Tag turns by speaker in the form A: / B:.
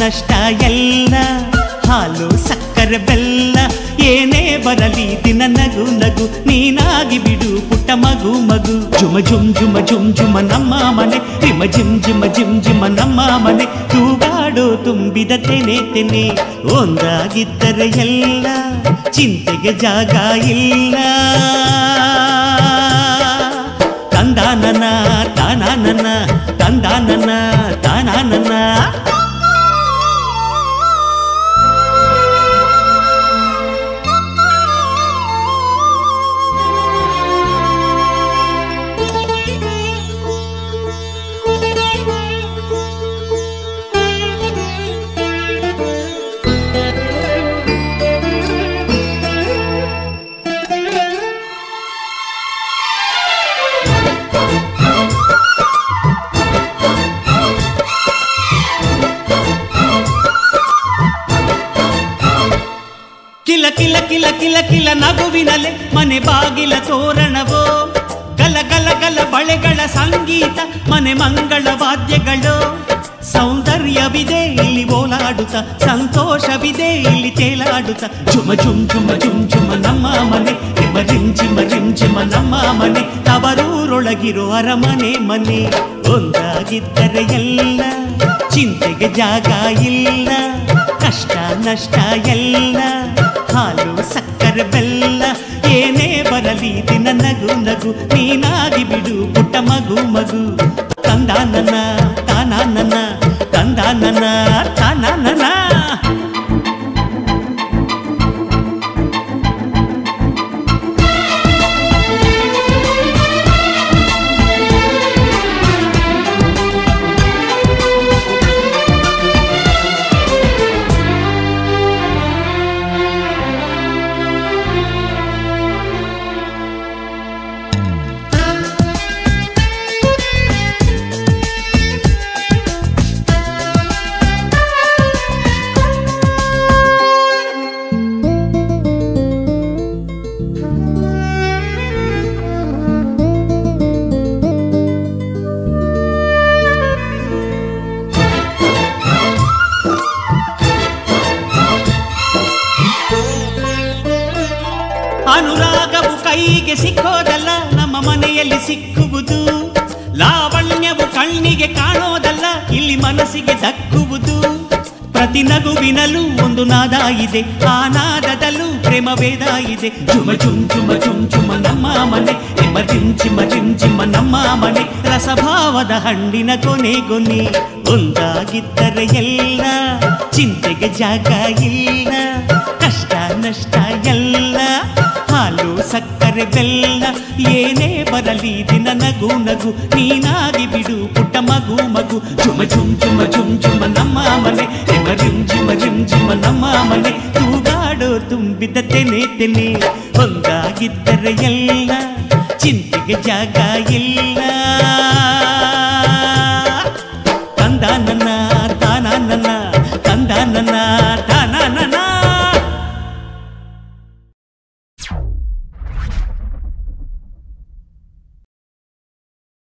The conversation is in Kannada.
A: ನಷ್ಟ ಎಲ್ಲ ಹಾಲು ಸಕ್ಕರೆ ಬೆಲ್ಲ ಏನೇ ಬರಲಿ ದಿನ ನಗು ನಗು ನೀನಾಗಿ ಬಿಡು ಪುಟ್ಟ ಮಗು ಮಗು ಜುಮ ಜುಮ್ ಜುಮ ಜುಮ್ ಜುಮ ನಮ್ಮ ಮನೆ ರಿಮ ಜಿಮ್ ಜಿಮ ಜಿಮ್ ಜಿಮ ನಮ್ಮ ಮನೆ ತೂಗಾಡೋ ತುಂಬಿದ ತೆನೆ ತೆನೆ ಒಂದಾಗಿದ್ದರೆ ಎಲ್ಲ ಚಿಂತೆಗೆ ಜಾಗ ಇಲ್ಲ ತಂದಾನನ ತಾನಾನನ ತಂದಾನನ ತಾನಾನನ ಕಿಲ ಕಿಲ ಕಿಲ ಕಿಲ ಕಿಲ ನಗುವಿನಲೆ ಮನೆ ಬಾಗಿಲ ತೋರಣವೋ ಗಲ ಗಲ ಗಲ ಬಳೆಗಳ ಸಂಗೀತ ಮನೆ ಮಂಗಳ ವಾದ್ಯಗಳು ಸೌಂದರ್ಯವಿದೆ ಇಲ್ಲಿ ಓಲಾಡುತ್ತ ಸಂತೋಷವಿದೆ ಇಲ್ಲಿ ತೇಲಾಡುತ್ತ ಜುಮ ಜುಮ್ ಜುಮ ಜುಮ್ ಜುಮ ನಮ್ಮ ಮನೆ ನಿಮ್ಮ ಜಿಮ್ ಜಿಮ ಜಿಮ್ ಜಿಮ ನಮ್ಮ ಮನೆ ತವರೂರೊಳಗಿರೋ ಅರಮನೆ ಮನೆ ಒಂದಾಗಿದ್ದರೆ ಎಲ್ಲ ಚಿಂತೆಗೆ ಜಾಗ ಇಲ್ಲ ಕಷ್ಟ ನಷ್ಟ ಎಲ್ಲ ಹಾಲು ಸಕ್ಕರೆ ಬೆಲ್ಲ ಏನೇ ಬರಲಿ ದಿನ ನಗು ನಗು ನೀನಾಗಿ ಬಿಡು ಪುಟ್ಟ ಮಗು ಮಗು ತಂದಾನನ ತಾನಾನನ ತಂದಾನನ ತಾನಾನನ ಅನುರಾಗವು ಕೈಗೆ ಸಿಕ್ಕೋದಲ್ಲ ನಮ್ಮ ಮನೆಯಲ್ಲಿ ಸಿಕ್ಕುವುದು ಲಾವಣ್ಯವು ಕಣ್ಣಿಗೆ ಕಾಣೋದಲ್ಲ ಇಲ್ಲಿ ಮನಸ್ಸಿಗೆ ದಕ್ಕುವುದು ಪ್ರತಿ ನಗುವಿನಲ್ಲೂ ಒಂದು ನಾದ ಇದೆ ಆ ನಾದದಲ್ಲೂ ಪ್ರೇಮ ವೇದ ಇದೆ ಜುಮ ಜುಮ್ ಜುಮ ಜುಮ್ ಜುಮ ನಮ್ಮ ಮನೆ ನಿಮ್ಮ ಜಿಮ್ ಚಿಮ ಜಿಮ್ ಚಿಮ ನಮ್ಮ ಮನೆ ರಸಭಾವದ ಹಣ್ಣಿನ ಕೊನೆ ಕೊನೆ ಒಂದಾಗಿದ್ದರೆ ಎಲ್ಲ ಚಿಂತೆಗೆ ಜಾಗ ಇಲ್ಲ ಕಷ್ಟ ನಷ್ಟ ಎಲ್ಲ ಹಾಲು ಸಕ್ಕರೆ ಬೆಲ್ಲ ಏನೇ ಬರಲಿ ದಿನ ನಗು ನಗು ನೀನಾಗಿ ಬಿಡು ಪುಟ್ಟ ಮಗು ಮಗು ಜುಮ ಜುಮ್ ಜುಮ ಜುಮ್ ಜುಮ ನಮ್ಮ ಮನೆ ರಿಮ ರಿಮ್ ಜಿಮ ರಿಮ್ ಜಿಮ ನಮ್ಮ ಮನೆ ತೂಗಾಡೋ ತುಂಬಿದ ತೆನೆ ತೆನೆ ಒಂದಾಗಿದ್ದರೆ ಎಲ್ಲ ಚಿಂತೆಗೆ ಜಾಗ ಇಲ್ಲ